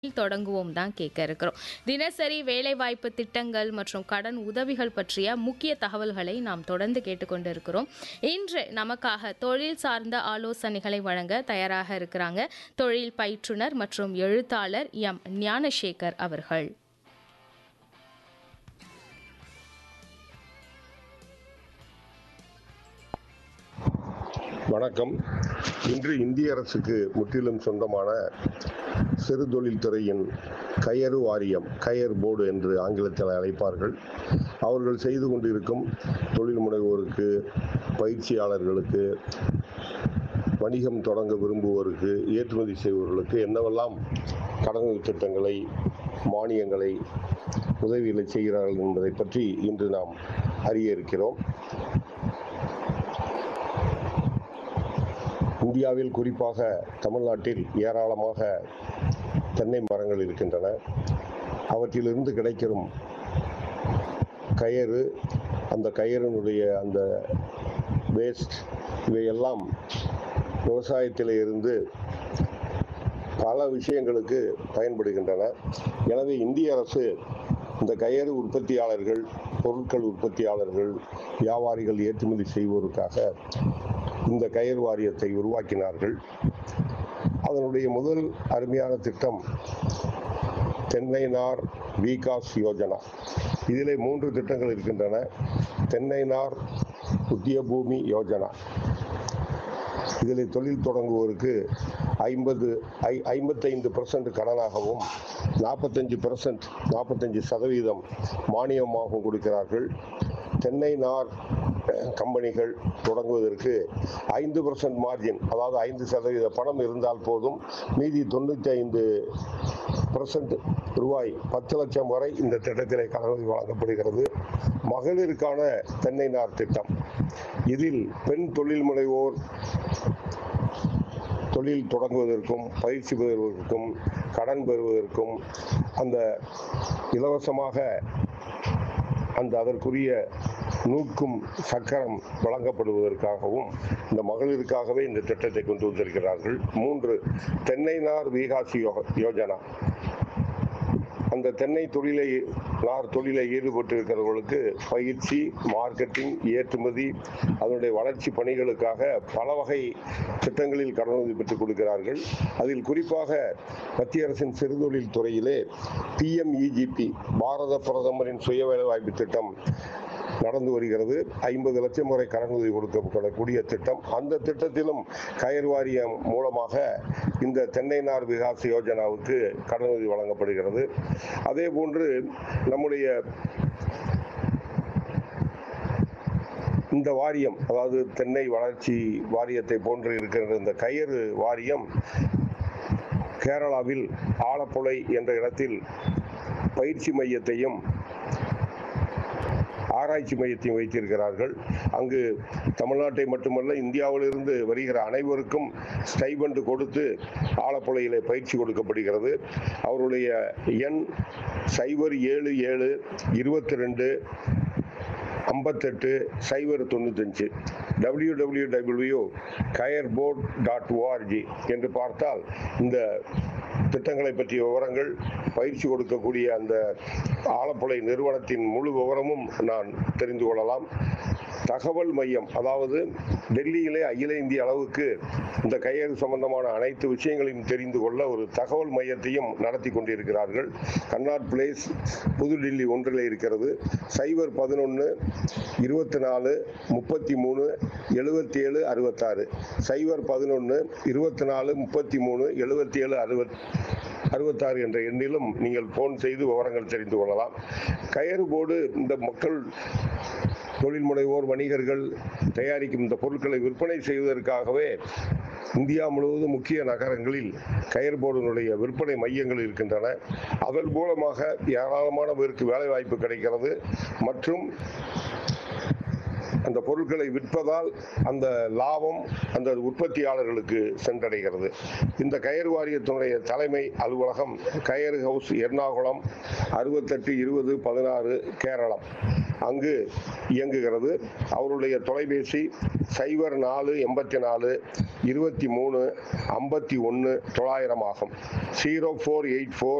தொடங்குவோம் தான் கேட்க இருக்கிறோம் தினசரி வேலைவாய்ப்பு திட்டங்கள் மற்றும் கடன் உதவிகள் பற்றிய முக்கிய தகவல்களை நாம் தொடர்ந்து கேட்டுக்கொண்டு இருக்கிறோம் இன்று நமக்காக தொழில் சார்ந்த ஆலோசனைகளை வழங்க தயாராக இருக்கிறாங்க தொழில் பயிற்றுனர் மற்றும் எழுத்தாளர் எம் ஞானசேகர் அவர்கள் வணக்கம் இன்று இந்திய அரசுக்கு முற்றிலும் சொந்தமான சிறு தொழில் துறையின் கயறு வாரியம் கயர் போர்டு என்று ஆங்கிலத்தில் அழைப்பார்கள் அவர்கள் செய்து கொண்டிருக்கும் தொழில் முனைவோருக்கு பயிற்சியாளர்களுக்கு வணிகம் தொடங்க விரும்புவோருக்கு ஏற்றுமதி செய்பவர்களுக்கு என்னவெல்லாம் கடனுதவி திட்டங்களை மானியங்களை உதவிகளை செய்கிறார்கள் என்பதை பற்றி இன்று நாம் அறிய இருக்கிறோம் இந்தியாவில் குறிப்பாக தமிழ்நாட்டில் ஏராளமாக தென்னை மரங்கள் இருக்கின்றன அவற்றிலிருந்து கிடைக்கும் கயறு அந்த கயறினுடைய அந்த வேஸ்ட் இவையெல்லாம் விவசாயத்தில் இருந்து பல விஷயங்களுக்கு பயன்படுகின்றன எனவே இந்திய அரசு இந்த கயறு உற்பத்தியாளர்கள் பொருட்கள் உற்பத்தியாளர்கள் வியாபாரிகள் ஏற்றுமதி செய்வோருக்காக இந்த கயர் வாரியத்தை உருவாக்கினார்கள் அதனுடைய முதல் அருமையான திட்டம் தென்னை நார் விகாஸ் யோஜனா இதிலே மூன்று திட்டங்கள் இருக்கின்றன தென்னை நார் புதிய பூமி யோஜனா இதில் தொழில் தொடங்குவோருக்கு ஐம்பது ஐ ஐம்பத்தைந்து பர்சன்ட் கடனாகவும் நாற்பத்தஞ்சு பர்சன்ட் நாற்பத்தஞ்சு சதவீதம் மானியமாகவும் கொடுக்கிறார்கள் தென்னை நார் கம்பெனிகள் தொடங்குவதற்கு ஐந்து பர்சன்ட் மார்ஜின் அதாவது ஐந்து சதவீத பணம் இருந்தால் போதும் மீதி தொண்ணூற்றி ஐந்து பர்சன்ட் ரூபாய் பத்து லட்சம் வரை இந்த திட்டத்திலே கடனுதவி வழங்கப்படுகிறது மகளிருக்கான தென்னை நார் திட்டம் இதில் பெண் தொழில் முனைவோர் தொழில் தொடங்குவதற்கும் பயிற்சி பெறுவதற்கும் கடன் பெறுவதற்கும் அந்த இலவசமாக அந்த அதற்குரிய நூற்கும் சக்கரம் வழங்கப்படுவதற்காகவும் இந்த மகளிருக்காகவே இந்த திட்டத்தை கொண்டு வந்திருக்கிறார்கள் மூன்று தென்னை நார் விகாசி யோ- யோஜனா அந்த தென்னை தொழிலை நார் தொழிலை ஈடுபட்டு இருக்கிறவர்களுக்கு பயிற்சி மார்க்கெட்டிங் ஏற்றுமதி அதனுடைய வளர்ச்சி பணிகளுக்காக பல வகை திட்டங்களில் கடனுதவி பெற்றுக் கொடுக்கிறார்கள் அதில் குறிப்பாக மத்திய அரசின் சிறுதொழில் துறையிலே பிஎம்இஜிபி பாரத பிரதமரின் சுய வேலைவாய்ப்பு திட்டம் நடந்து வருகிறது ஐம்பது லட்சம் வரை கடனுதவி கொடுக்கப்படக்கூடிய திட்டம் அந்த திட்டத்திலும் கயர் வாரியம் மூலமாக இந்த தென்னை நார் விகாஸ் யோஜனாவுக்கு கடனுதவி வழங்கப்படுகிறது அதே போன்று நம்முடைய இந்த வாரியம் அதாவது தென்னை வளர்ச்சி வாரியத்தை போன்று இருக்கிற இந்த கயறு வாரியம் கேரளாவில் ஆலப்புழை என்ற இடத்தில் பயிற்சி மையத்தையும் ஆராய்ச்சி மையத்தையும் வைத்திருக்கிறார்கள் அங்கு தமிழ்நாட்டை மட்டுமல்ல இந்தியாவிலிருந்து வருகிற அனைவருக்கும் ஸ்டைபண்ட் கொடுத்து ஆலப்புழையிலே பயிற்சி கொடுக்கப்படுகிறது அவருடைய எண் சைபர் ஏழு ஏழு இருபத்தி ரெண்டு ஐம்பத்தெட்டு சைபர் தொண்ணூத்தஞ்சு W W W coir board dot ORG என்று பார்த்தால் இந்த திட்டங்களை பற்றிய விவரங்கள் பயிற்சி கொடுக்கக்கூடிய அந்த ஆலப்புழை நிறுவனத்தின் முழு விவரமும் நான் தெரிந்து கொள்ளலாம் தகவல் மையம் அதாவது டெல்லியிலே அகில இந்திய அளவுக்கு இந்த கையெழு சம்பந்தமான அனைத்து விஷயங்களையும் தெரிந்து கொள்ள ஒரு தகவல் மையத்தையும் நடத்தி கொண்டிருக்கிறார்கள் கண்ணாட் பிளேஸ் புதுடில்லி ஒன்றில் இருக்கிறது சைபர் பதினொன்று இருபத்தி நாலு முப்பத்தி மூணு எழுபத்தி ஏழு அறுபத்தாறு சைபர் பதினொன்று இருபத்தி நாலு முப்பத்தி மூணு எழுபத்தி ஏழு அறுபத் அறுபத்தாறு என்ற எண்ணிலும் நீங்கள் போன் செய்து விவரங்கள் தெரிந்து கொள்ளலாம் கயறு போர்டு இந்த மக்கள் தொழில் முனைவோர் வணிகர்கள் தயாரிக்கும் இந்த பொருட்களை விற்பனை செய்வதற்காகவே இந்தியா முழுவதும் முக்கிய நகரங்களில் கயர் போர்டினுடைய விற்பனை மையங்கள் இருக்கின்றன அதன் மூலமாக ஏராளமான பேருக்கு வேலை வாய்ப்பு கிடைக்கிறது மற்றும் அந்த பொருட்களை விற்பதால் அந்த லாபம் அந்த உற்பத்தியாளர்களுக்கு சென்றடைகிறது இந்த கயறு வாரியத்தினுடைய தலைமை அலுவலகம் கயறு ஹவுஸ் எர்ணாகுளம் அறுபத்தெட்டு இருபது பதினாறு கேரளம் அங்கு இயங்குகிறது அவருடைய தொலைபேசி சைபர் நாலு எண்பத்தி நாலு இருபத்தி மூணு ஐம்பத்தி ஒன்று தொள்ளாயிரம் ஆகும் ஜீரோ ஃபோர் எயிட் ஃபோர்